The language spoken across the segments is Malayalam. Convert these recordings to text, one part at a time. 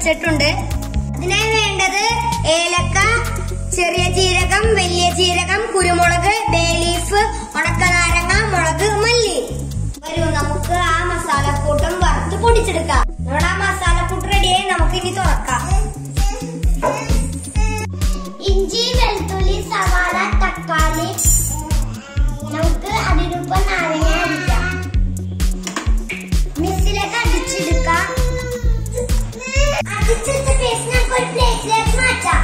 ചതച്ചിട്ടുണ്ട് അതിനായി വേണ്ടത് ഏലക്ക ചെറിയ ജീരകം വലിയ ജീരകം കുരുമുളക് ബേ ലീഫ് ഉണക്കനാരങ്ങ മുളക് മല്ലി വരൂ നമുക്ക് ആ മസാലക്കൂട്ടം വറുത്ത് പൊടിച്ചെടുക്കാം നമ്മുടെ ആ മസാലക്കൂട്ട് റെഡിയായി നമുക്ക് ഇനി തുറക്കാം ഇഞ്ചി വെളുത്തുള്ളി സവാള തക്കാളി നമുക്ക് അതിനൊപ്പം നാരങ്ങ അടിക്കാം മിക്സിയിലേക്ക് അടിച്ചെടുക്കാം അടിച്ചെടുത്ത പേസ്റ്റ് നമുക്ക് ഒരു പ്ലേറ്റിലേക്ക് മാറ്റാം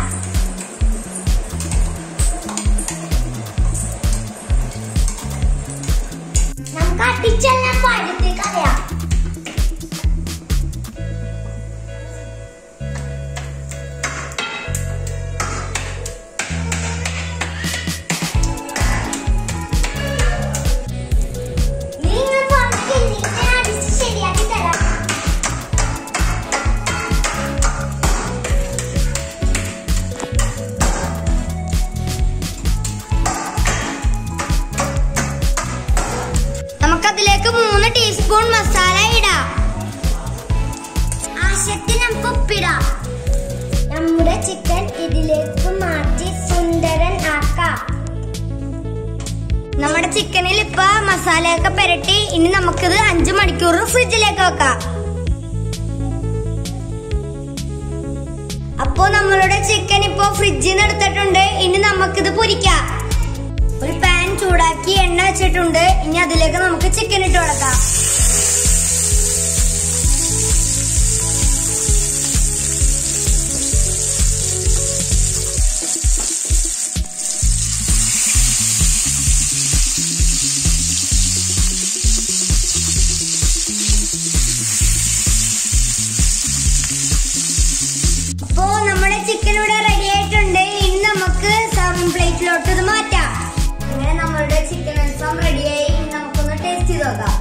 നമുക്ക് അടിച്ചെല്ലാം പാടത്തേക്ക് കളയാം നിങ്ങൾ പുറത്തില്ല ഞാൻ അടിച്ച് ശരിയാക്കി തരാം നമുക്കതിലേക്ക് മൂന്ന് ടീസ്പൂൺ മസാല ഇടാം ആശയത്തിൽ നമുക്ക് ഉപ്പിടാം നമ്മുടെ ചിക്കൻ ഇതിലേക്ക് മാറ്റി സുന്ദരൻ ആക്കാം നമ്മുടെ ചിക്കനിൽ ഇപ്പൊ മസാലയൊക്കെ പുരട്ടി ഇനി നമുക്കിത് അഞ്ചു മണിക്കൂർ ഫ്രിഡ്ജിലേക്ക് വെക്കാം അപ്പോ നമ്മളുടെ ചിക്കൻ ഇപ്പോ ഫ്രിഡ്ജിൽ നിന്ന് എടുത്തിട്ടുണ്ട് ഇനി നമുക്കിത് പൊരിക്കാം ഒരു പാൻ ചൂടാക്കി എണ്ണ വെച്ചിട്ടുണ്ട് ഇനി അതിലേക്ക് നമുക്ക് ചിക്കൻ ഇട്ട് കൊടുക്കാം അപ്പോ നമ്മുടെ ചിക്കൻ ഇവിടെ റെഡി ആയിട്ടുണ്ട് ഇനി നമുക്ക് സർവിംഗ് പ്ലേറ്റിലോട്ട് ഇത് മാറ്റാം അങ്ങനെ നമ്മളുടെ ചിക്കൻ അൽഫാം റെഡിയായി ഇനി നമുക്കൊന്ന് ടേസ്റ്റ് ചെയ്ത് നോക്കാം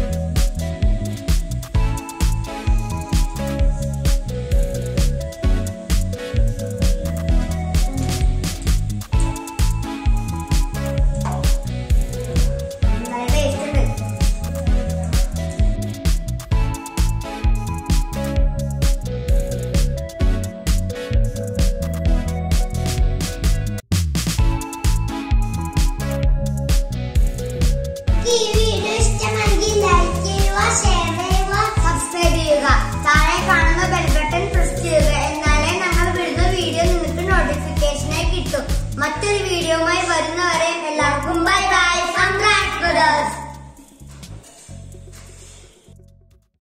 നല്ല ടേസ്റ്റ് ഉണ്ട് ഈ വീഡിയോ ഇഷ്ടമെങ്കിൽ ലൈക്ക് ചെയ്യുക ഷെയർ ചെയ്യുക സബ്സ്ക്രൈബ് ചെയ്യുക താഴെ കാണുന്ന ബെൽ ബട്ടൺ പ്രസ് ചെയ്യുക എന്നാലേ ഞങ്ങൾ വിടുന്ന വീഡിയോ നിങ്ങൾക്ക് നോട്ടിഫിക്കേഷനായി കിട്ടും മറ്റൊരു വീഡിയോയുമായി വരുന്നവരെ